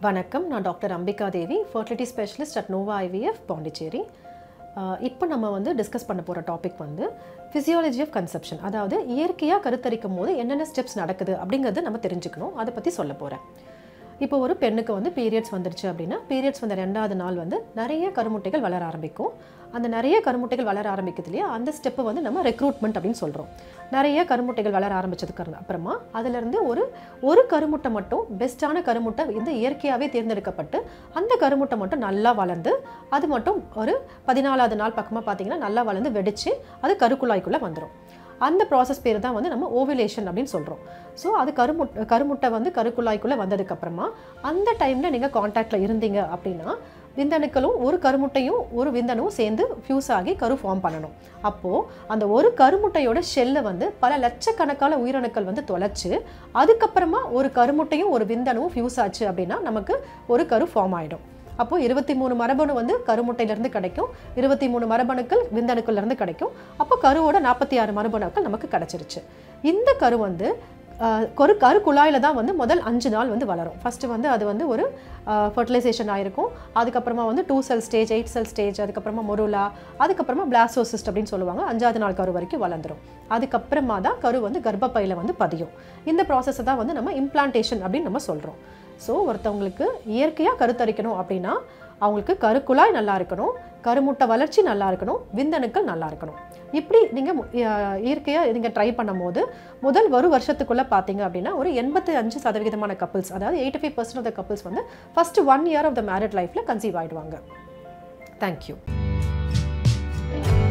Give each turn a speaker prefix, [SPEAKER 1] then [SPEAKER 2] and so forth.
[SPEAKER 1] வணக்கம் நான் doctor Ambika Devi fertility specialist at Nova IVF Pondicherry இப்போ நம்ம வந்து டிஸ்கஸ் பண்ண போகிற டாபிக் வந்து ஃபிசியாலஜி ஆஃப் கன்செப்ஷன் அதாவது இயற்கையாக கருத்தரிக்கும் போது என்னென்ன ஸ்டெப்ஸ் நடக்குது அப்படிங்கிறத நம்ம தெரிஞ்சுக்கணும் அதை பற்றி சொல்ல போகிறேன் இப்போ ஒரு பெண்ணுக்கு வந்து பீரியட்ஸ் வந்துருச்சு அப்படின்னா பீரியட்ஸ் வந்த ரெண்டாவது நாள் வந்து நிறைய கருமுட்டைகள் வளர ஆரம்பிக்கும் அந்த நிறைய கருமுட்டைகள் வளர ஆரம்பிக்குது இல்லையா அந்த ஸ்டெப்பை வந்து நம்ம ரெக்ரூட்மெண்ட் அப்படின்னு சொல்கிறோம் நிறைய கருமுட்டைகள் வளர ஆரம்பிச்சதுக்கு அப்புறமா அதுலேருந்து ஒரு ஒரு கருமுட்டை மட்டும் பெஸ்ட்டான கருமுட்டை வந்து இயற்கையாகவே தேர்ந்தெடுக்கப்பட்டு அந்த கருமுட்டை மட்டும் நல்லா வளர்ந்து அது மட்டும் ஒரு பதினாலாவது நாள் பக்கமாக பார்த்தீங்கன்னா நல்லா வளர்ந்து வெடிச்சு அது கருக்குழாய்க்குள்ளே வந்துடும் அந்த ப்ராசஸ் பேர் தான் வந்து நம்ம ஓவிலேஷன் அப்படின்னு சொல்கிறோம் ஸோ அது கருமுட் கருமுட்டை வந்து கருக்குழாய்க்குள்ளே வந்ததுக்கப்புறமா அந்த டைமில் நீங்கள் காண்டாக்டில் இருந்தீங்க அப்படின்னா விந்தணுக்களும் ஒரு கருமுட்டையும் ஒரு விந்தணுவும் சேர்ந்து ஃபியூஸ் ஆகி கரு ஃபார்ம் பண்ணணும் அப்போது அந்த ஒரு கருமுட்டையோட ஷெல்லை வந்து பல லட்சக்கணக்கான உயிரணுக்கள் வந்து தொலைச்சு அதுக்கப்புறமா ஒரு கருமுட்டையும் ஒரு விந்தணுவும் ஃபியூஸ் ஆச்சு அப்படின்னா நமக்கு ஒரு கரு ஃபார்ம் ஆகிடும் அப்போது இருபத்தி மூணு மரபணு வந்து கருமுட்டையிலேருந்து கிடைக்கும் இருபத்தி மூணு மரபணுக்கள் விந்தணுக்கள்லேருந்து கிடைக்கும் அப்போ கருவோட நாற்பத்தி ஆறு மரபணுக்கள் நமக்கு கிடச்சிருச்சு இந்த கரு வந்து கரு கரு குழாயில் தான் வந்து முதல் அஞ்சு நாள் வந்து வளரும் ஃபஸ்ட்டு வந்து அது வந்து ஒரு ஃபர்டிலைசேஷன் ஆயிருக்கும் அதுக்கப்புறமா வந்து two cell stage eight cell stage அதுக்கப்புறமா மொருலா அதுக்கப்புறமா பிளாசோசிஸ்ட் அப்படின்னு சொல்லுவாங்க அஞ்சாவது நாள் கரு வரைக்கும் வளர்ந்துடும் அதுக்கப்புறமா தான் கரு வந்து கர்ப்பப்பையில் வந்து பதியும் இந்த ப்ராசஸை தான் வந்து நம்ம இம்ப்ளான்டேஷன் அப்படின்னு நம்ம சொல்கிறோம் ஸோ ஒருத்தவங்களுக்கு இயற்கையாக கருத்தரிக்கணும் அப்படின்னா அவங்களுக்கு கருக்குழாய் நல்லா இருக்கணும் கருமுட்டை வளர்ச்சி நல்லா இருக்கணும் விந்தணுக்கள் நல்லா இருக்கணும் இப்படி நீங்கள் இயற்கையாக நீங்கள் ட்ரை பண்ணும் போது முதல் ஒரு வருஷத்துக்குள்ளே பார்த்தீங்க அப்படின்னா ஒரு எண்பத்தி அஞ்சு சதவீதமான கப்புள்ஸ் அதாவது eighty five percent of the couples வந்து first one year of the married லைஃப்பில் கன்சீவ் ஆகிடுவாங்க தேங்க்யூ